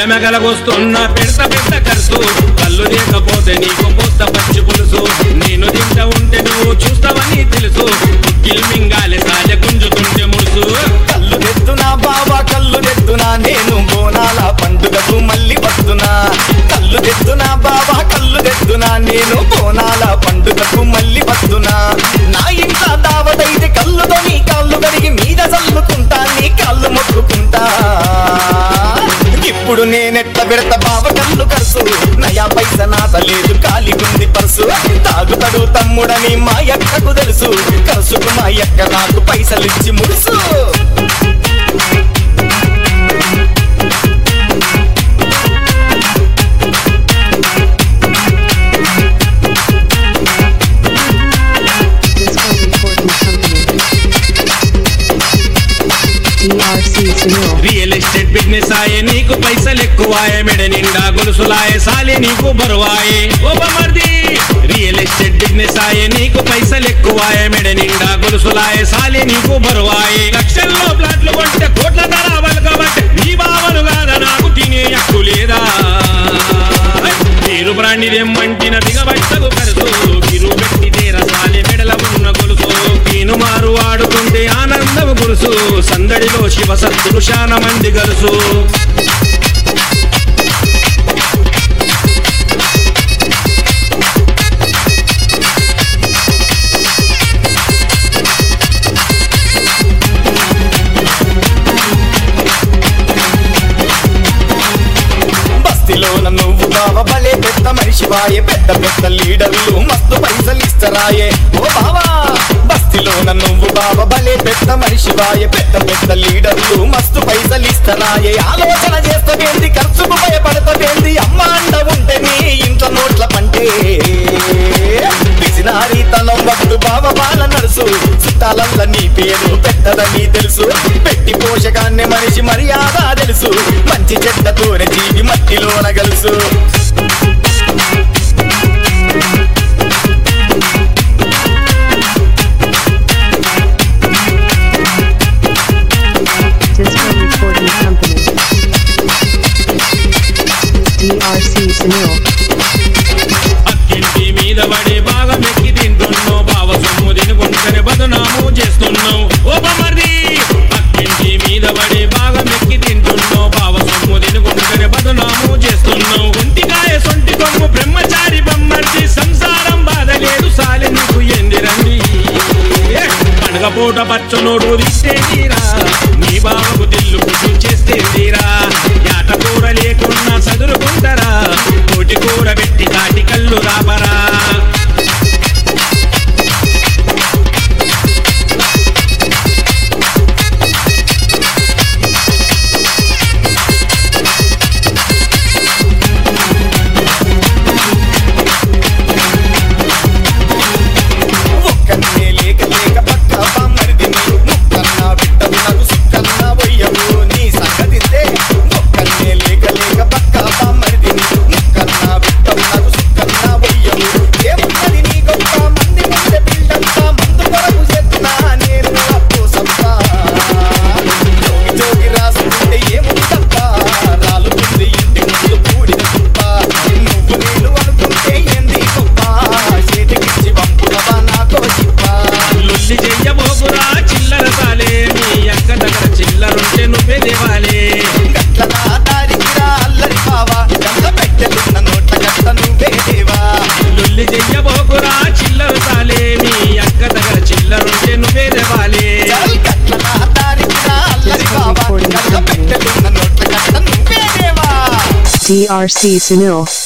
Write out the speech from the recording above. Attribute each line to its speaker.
Speaker 1: మెలమెగలగొస్తున్న పెడత పెద్ద ఖర్చు కళ్ళు లేకపోతే నీకు పోస్త పచ్చి పులుసు నేను తింటా ఉంటే నువ్వు చూస్తావని తెలుసు కిల్ మింగాలి సాలె గుంజుతుంటే ముడుసు
Speaker 2: కళ్ళు తెత్తునా బాబా కళ్ళు తెత్తునా నేను బోనాల పండుగకు మళ్ళీ వస్తున్నా కళ్ళు తెత్తునా బాబా కళ్ళు తెత్తునా నేను బోనాల పండుగకు మళ్ళీ వస్తున్నా నా ఇంట్లో దావతైతే కళ్ళుతో నీ కాళ్ళు కడిగి మీద చల్లుకుంటా నీ కాళ్ళు మొక్కుకుంటా ఇప్పుడు నేనెట్ల పెడతా బావ కళ్ళు కరుసు నయా పైస నాత లేదు కాలిగుంది పర్సు తాగుతాడు తమ్ముడని మా యక్కకు తెలుసు కరుసుకు మా యక్క నాకు పైసలిచ్చి ముడుసు
Speaker 3: Disco Recording Company. DRC Sunil.
Speaker 1: Real estate business ఆయే నీకు పైసలు ఎక్కువాయే మెడ నిండా గొలుసులాయే సాలే నీకు బరువాయే ఓబమర్ది రియల్ ఎస్టేట్ బిజినెస్ ఆయే నీకు పైసలు ఎక్కువాయే మెడ నిండా గొలుసులాయే సాలే నీకు బరువాయే లక్షల్లో ప్లాట్లు కొంటే కోట్ల ధర కాబట్టి నీ బావలు కాదా నాకు తినే హక్కు లేదా మీరు బ్రాండి తెమ్మంటిన దిగబట్టదు కరుసు మీరు పెట్టి తీర సాలే మెడల ఉన్న గొలుసు నేను మారు ఆడుతుంటే ఆనందం గురుసు సందడిలో శివ సత్తులు శాన మంది గలుసు
Speaker 2: బస్తీలోన నువ్వు బావ భలే పెద్ద మనిషివాయే పెద్ద పెద్ద లీడర్లు మస్తు పైసలు ఇస్తరాయే ఓ బావా బస్తీలోన నువ్వు బావ భలే పెద్ద మనిషివాయే పెద్ద పెద్ద లీడర్లు మస్తు పైసలు ఇస్తరాయే ఆలోచన చేస్తవేంది ఖర్చుకు భయపడతవేంది అమ్మ అండ ఉంటే నీ ఇంట్లో నోట్ల పంటే పిసినారి తలం వద్దు బావ బాల నడుసు చుట్టాలల్ల నీ పేరు పెద్దదని తెలుసు పెట్టి పోషకాన్ని మనిషి మర్యాద తెలుసు మంచి చెడ్డతోనే జీవి మట్టిలోన గలుసు
Speaker 3: Disco Recording Company. DRC Sunil.
Speaker 1: అక్కింటి మీద పడి బాగా మెక్కి తింటున్నావు బావ సొమ్ము తినుకుంటేనే బదునాము చేస్తున్నావు ఓ బమర్ది అక్కింటి మీద పడి బాగా మెక్కి తింటున్నావు బావ సొమ్ము తినుకుంటేనే బదునాము చేస్తున్నావు ఒంటికాయ సొంటి కొమ్ము బ్రహ్మచారి బొమ్మర్ది సంసారం బాధ లేదు సాలి నీకు ఎంది రండి పండగ పూట పచ్చనోడు తీసేదిరా నీ బావకు దిల్లు పుట్టు చేస్తేందిరా యాట కూర లేకున్నా చదురుకుంటారా కోటి కూర పెట్టి కాటి కళ్ళు రాబరా
Speaker 2: ఒక్కన్నే లేక లేక పక్క బామ్మరిది నీవు ముక్కన్నా బిడ్డవు నాకు సుక్కన్నా వయ్యవు నీ సంగతిందే ఒక్కన్నే లేక లేక పక్క బామ్మరిది నీవు ముక్కన్నా బిడ్డవు నాకు సుక్కన్నా వయ్యవు ఏమున్నది నీ గొప్ప మంది ముందే బిల్డంతా మందు కొరకు చేస్తున్నా నేను అప్పు సంపా జోగి జోగి రాసుకుంటే ఏముందప్ప రాలుతుంది ఇంటి ముందు పూడిన కుప్ప నువ్వు నేను అనుకుంటే ఏంది గొప్ప చేతికిచ్చి పంపులవా నాకో చిప్ప
Speaker 1: లొల్లి చెయ్యబోకురా చిల్లర సాలే నీ అక్క దగ్గర చిల్లరుంటే నువ్వే దేవాలే
Speaker 2: గట్లనా దారికిరా అల్లరి బావా గంట పెట్టెలున్న నోట్ల గట్ల నువ్వే దేవా
Speaker 1: లొల్లి చెయ్యబోకురా చిల్లర సాలే నీ అక్క దగ్గర చిల్లరుంటే నువ్వే దేవాలే
Speaker 2: చల్ గట్లనా దారికిరా అల్లరి బావా గంట పెట్టెలున్న నోట్ల గట్ల నువ్వే దేవా
Speaker 3: DRC Sunil.